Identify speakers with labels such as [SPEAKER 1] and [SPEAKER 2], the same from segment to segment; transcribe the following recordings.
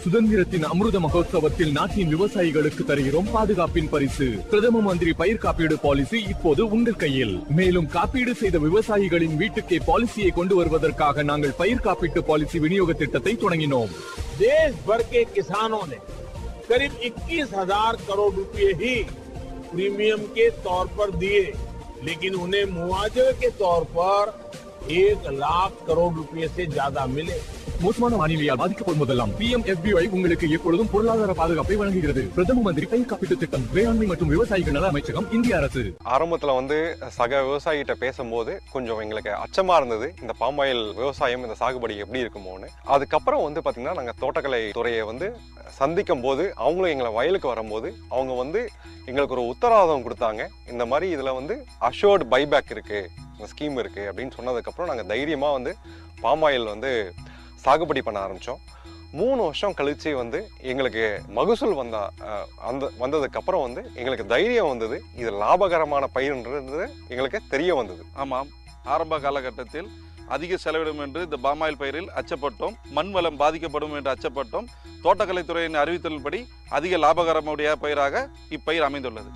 [SPEAKER 1] சுதந்திரத்தின் அமிர்த மகோத்சவத்தில் நாட்டின் விவசாயிகளுக்கு தருகிறோம் பாதுகாப்பின் பரிசு பிரதம மந்திரி பயிர் காப்பீடு பாலிசி இப்போது உங்கள் கையில் மேலும் காப்பீடு செய்த விவசாயிகளின் வீட்டுக்கே பாலிசியை கொண்டு வருவதற்காக நாங்கள் பயிர் காப்பீட்டு பாலிசி விநியோக திட்டத்தை தொடங்கினோம்
[SPEAKER 2] देश भर के किसानों ने करीब 21,000 करोड़ रुपए ही प्रीमियम के तौर पर दिए लेकिन उन्हें मुआवजे के तौर पर एक लाख करोड़ रुपए से ज्यादा मिले
[SPEAKER 1] மோசமான வானிலையால் பாதிக்கப்படும் போதெல்லாம் பி எம் உங்களுக்கு எப்பொழுதும் பொருளாதார பாதுகாப்பை வழங்குகிறது பிரதம மந்திரி பயிர் காப்பீட்டு திட்டம் வேளாண்மை மற்றும் விவசாயிகள் நல அமைச்சகம் இந்திய அரசு
[SPEAKER 3] ஆரம்பத்தில் வந்து சக விவசாயிகிட்ட பேசும்போது கொஞ்சம் எங்களுக்கு அச்சமாக இருந்தது இந்த பாமாயில் விவசாயம் இந்த சாகுபடி எப்படி இருக்குமோன்னு அதுக்கப்புறம் வந்து பார்த்திங்கன்னா நாங்கள் தோட்டக்கலை துறையை வந்து சந்திக்கும் போது அவங்களும் எங்களை வயலுக்கு வரும்போது அவங்க வந்து எங்களுக்கு ஒரு உத்தரவாதம் கொடுத்தாங்க இந்த மாதிரி இதில் வந்து அஷோர்டு பைபேக் இருக்குது இந்த ஸ்கீம் இருக்குது அப்படின்னு சொன்னதுக்கப்புறம் நாங்கள் தைரியமாக வந்து பாமாயில் வந்து சாகுபடி பண்ண ஆரம்பித்தோம் மூணு வருஷம் கழிச்சு வந்து எங்களுக்கு மகசூல் வந்தா அஹ், அந்த வந்ததுக்கப்புறம் வந்து எங்களுக்கு தைரியம் வந்தது இது லாபகரமான பயிர்ன்றது எங்களுக்கு தெரிய வந்தது
[SPEAKER 4] ஆமாம் ஆரம்ப காலகட்டத்தில் அதிக செலவிடும் என்று இந்த பாமாயில் பயிரில் அச்சப்பட்டோம் மண் வளம் பாதிக்கப்படும் என்று அச்சப்பட்டோம் தோட்டக்கலைத்துறையின் அறிவித்தலின்படி அதிக லாபகரமுடைய பயிராக இப்பயிர் அமைந்துள்ளது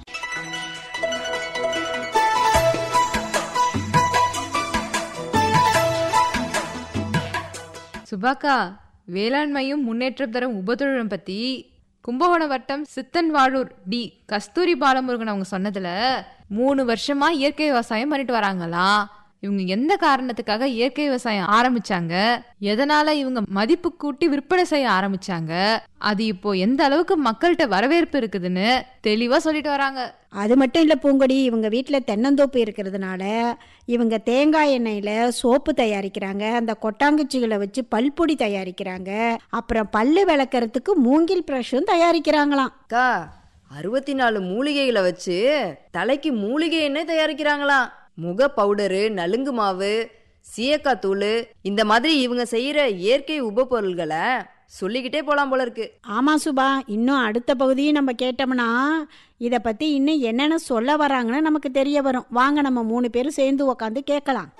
[SPEAKER 5] சுபாக்கா வேளாண்மையும் முன்னேற்றம் தரும் உபதொழிலம் பத்தி கும்பகோணம் வட்டம் சித்தன்வாழூர் டி கஸ்தூரி பாலமுருகன் அவங்க சொன்னதுல மூணு வருஷமா இயற்கை விவசாயம் பண்ணிட்டு வராங்களாம் இவங்க எந்த காரணத்துக்காக இயற்கை விவசாயம் ஆரம்பிச்சாங்க எதனால இவங்க மதிப்பு கூட்டி விற்பனை செய்ய ஆரம்பிச்சாங்க அது இப்போ எந்த அளவுக்கு மக்கள்கிட்ட வரவேற்பு இருக்குதுன்னு தெளிவா சொல்லிட்டு வராங்க
[SPEAKER 6] அது மட்டும் இல்லை பூங்கொடி இவங்க வீட்டில் தென்னந்தோப்பு இருக்கிறதுனால இவங்க தேங்காய் எண்ணெயில் சோப்பு தயாரிக்கிறாங்க அந்த கொட்டாங்குச்சிகளை வச்சு பல்பொடி தயாரிக்கிறாங்க அப்புறம் பல்லு விளக்கறதுக்கு மூங்கில் ப்ரஷும் தயாரிக்கிறாங்களாம்
[SPEAKER 7] அக்கா அறுபத்தி நாலு மூலிகைகளை வச்சு தலைக்கு மூலிகை எண்ணெய் தயாரிக்கிறாங்களாம் முக பவுடரு நலுங்கு மாவு சீயக்காய் தூள் இந்த மாதிரி இவங்க செய்யற இயற்கை உபபொருள்களை சொல்லிக்கிட்டே போலாம் போல இருக்கு
[SPEAKER 6] ஆமாம் சுபா இன்னும் அடுத்த பகுதியும் நம்ம கேட்டோம்னா இதை பற்றி இன்னும் என்னென்ன சொல்ல வராங்கன்னு நமக்கு தெரிய வரும் வாங்க நம்ம மூணு பேரும் சேர்ந்து உக்காந்து கேட்கலாம்